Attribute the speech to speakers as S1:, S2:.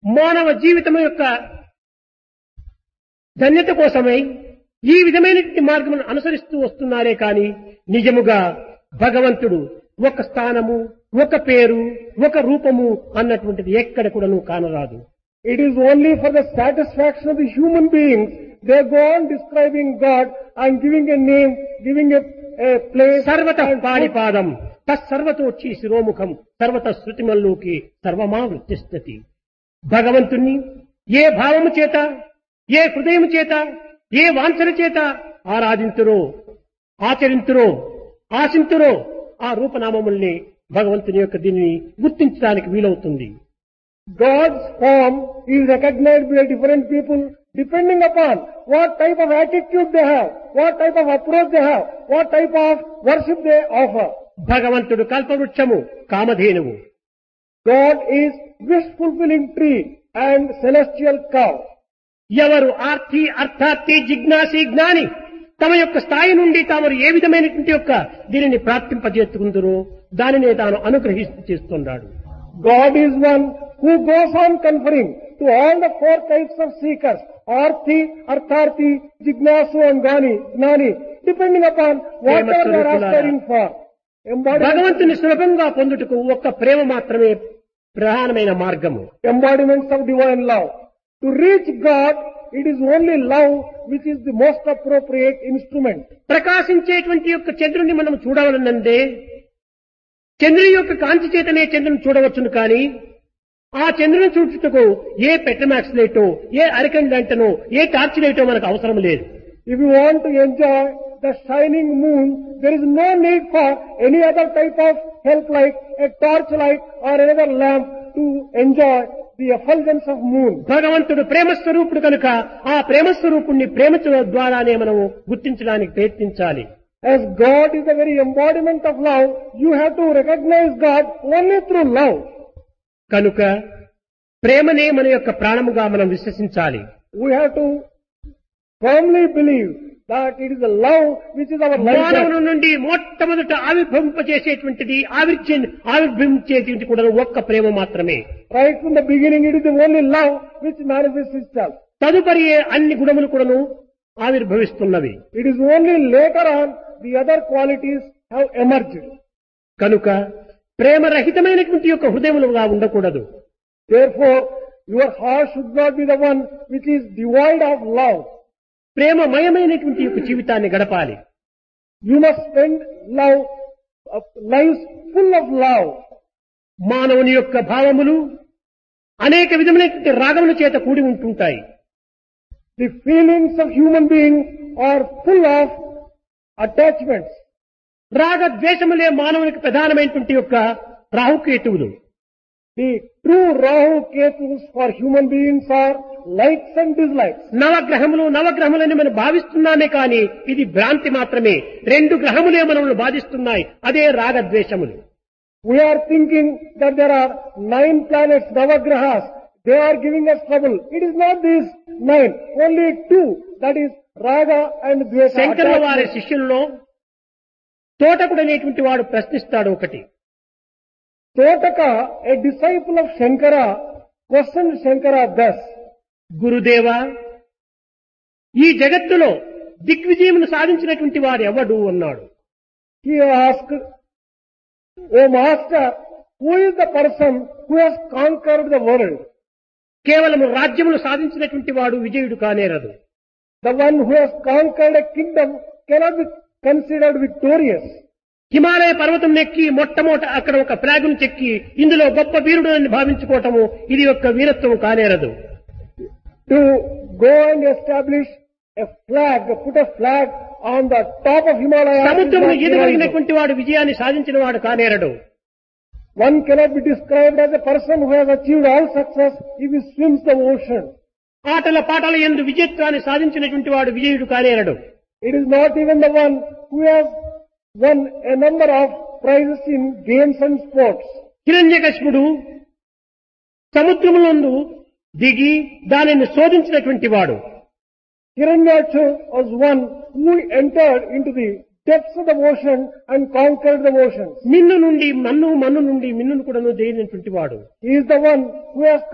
S1: మానవ జీవితం యొక్క ధన్యత కోసమై ఈ విధమైనటువంటి మార్గమును అనుసరిస్తూ వస్తున్నారే కాని నిజముగా భగవంతుడు ఒక స్థానము ఒక పేరు ఒక రూపము అన్నటువంటిది ఎక్కడ కూడాను కానరాదు
S2: It is only for the satisfaction of the human beings. They go on describing God and giving a name, giving a, a place.
S1: సర్వత
S2: and
S1: పాడిపాదం తత్సర్వతోచ్చి శిరోముఖం సర్వత శృతిమల్లోకి సర్వమా వృత్తిస్తతి భగవంతుణ్ణి ఏ భావము చేత ఏ హృదయము చేత ఏ వాంఛన చేత ఆరాధింతురో ఆచరింతురో ఆశింతురో ఆ రూపనామముల్ని భగవంతుని యొక్క దీనిని గుర్తించడానికి వీలవుతుంది
S2: God's form is recognized by different people depending upon what type of attitude they have, what type of approach they have, what type of worship they offer.
S1: భగవంతుడు కల్పవృక్షము కామధేనువు
S2: God is wish fulfilling tree and celestial cow.
S1: ఎవరు ఆర్తి అర్థార్థి జిజ్ఞాసి జ్ఞాని తమ యొక్క స్థాయి నుండి తాము ఏ విధమైనటువంటి యొక్క దీనిని ప్రాప్తింపజేసుకుందరో దానినే తాను అనుగ్రహిస్తూ చేస్తున్నాడు
S2: God is one who goes on conferring to all the four types of seekers, Arthi, Artharthi, Jignasu and Gani, Gnani, depending upon whatever they are aspiring for. Embodiment,
S1: భగవంతుని సులభంగా పొందుటకు ఒక్క ప్రేమ మాత్రమే ప్రధానమైన మార్గము
S2: embodiments of divine love. To reach God, it is only love which is the most appropriate instrument.
S1: ప్రకాశించేటువంటి యొక్క చంద్రుని మనం చూడవలనందే చంద్రుని యొక్క కాంతి చేతనే చంద్రుని చూడవచ్చును కానీ ఆ చంద్రుని చూచుటకు ఏ పెట్రమాక్స్ లైటో ఏ అరికండ్ లైటనో ఏ టార్చ్ లైటో మనకు అవసరం లేదు
S2: If you want to enjoy the shining moon, there is no need for any other type of help like a torch light or another lamp to enjoy the effulgence of moon.
S1: భగవంతుడు ప్రేమ స్వరూపుడు కనుక ఆ ప్రేమ స్వరూపుణ్ణి ప్రేమ ద్వారానే మనము గుర్తించడానికి ప్రయత్నించాలి
S2: As God is the very embodiment of love, you have to recognize God only through love.
S1: కనుక ప్రేమనే మన యొక్క ప్రాణముగా మనం విశ్వసించాలి
S2: We have to firmly believe that it is the love which is our life.
S1: మానవుని నుండి మొట్టమొదట ఆవిర్భవింపజేసేటువంటిది ఆవిర్చే ఆవిర్భవించేటువంటి కూడా ఒక్క ప్రేమ మాత్రమే
S2: Right from the beginning, it is the only love which manifests itself.
S1: తదుపరి అన్ని గుణములు కూడాను ఆవిర్భవిస్తున్నవి
S2: It is only later on the other qualities have emerged.
S1: కనుక ప్రేమరహితమైనటువంటి యొక్క హృదయములుగా ఉండకూడదు
S2: Therefore, your heart should not be the one which is devoid of love.
S1: ప్రేమమయమైనటువంటి యొక్క జీవితాన్ని గడపాలి
S2: You must spend love, uh, lives full of love.
S1: మానవుని యొక్క భావములు అనేక విధమైనటువంటి రాగముల చేత కూడి ఉంటుంటాయి
S2: The feelings of human beings are full of attachments.
S1: రాగ ద్వేషములే మానవునికి ప్రధానమైనటువంటి యొక్క రాహుకేతువులు
S2: The true Rahu Ketus for human beings are likes and dislikes.
S1: నవగ్రహములు నవగ్రహములని మనం భావిస్తున్నామే కానీ ఇది భ్రాంతి మాత్రమే రెండు గ్రహములే మనల్ని బాధిస్తున్నాయి అదే రాగద్వేషములు
S2: We are thinking that there are nine planets, Navagrahas. They are giving us trouble. It is not these nine, only two. That is Raga and Dvesa.
S1: శంకరుల వారి
S2: attachment.
S1: శిష్యుల్లో తోటకుడు అనేటువంటి వాడు ప్రశ్నిస్తాడు ఒకటి
S2: Totaka, a disciple of Shankara, questioned Shankara thus.
S1: గురుదేవా ఈ జగత్తులో దిగ్విజయమును సాధించినటువంటి వాడు ఎవడు అన్నాడు
S2: He asked, O Master, who is the person who has conquered the world?
S1: కేవలము రాజ్యమును సాధించినటువంటి వాడు విజయుడు కానేరదు
S2: The one who has conquered a kingdom cannot be considered victorious.
S1: Himalaya పర్వతం నెక్కి మొట్టమొదట అక్కడ ఒక ఫ్లాగును చెక్కి ఇందులో గొప్ప వీరుడు అని భావించుకోవటము ఇది యొక్క వీరత్వం కానేరదు
S2: To go and establish a flag, put a flag on the top of Himalaya. is
S1: సముద్రమును
S2: not heroism.
S1: ఎదురైనటువంటి వాడు విజయాన్ని సాధించిన వాడు కానేరడు
S2: One cannot be described as a person who has achieved all success if he swims the ocean.
S1: ఆటల పాటల ఎందు విజయత్వాన్ని సాధించినటువంటి వాడు విజయుడు కానేరడు
S2: It is not even the one who has won a number of prizes in games and sports.
S1: హిరణ్యకశ్ముడు సముద్రములందు దిగి దానిని శోధించినటువంటి వాడు
S2: Hiranyaksha was one who entered into the depths of the ocean and conquered the oceans.
S1: మిన్ను నుండి మన్ను మన్ను నుండి మిన్నును కూడా జయించినటువంటి వాడు
S2: He is the one who has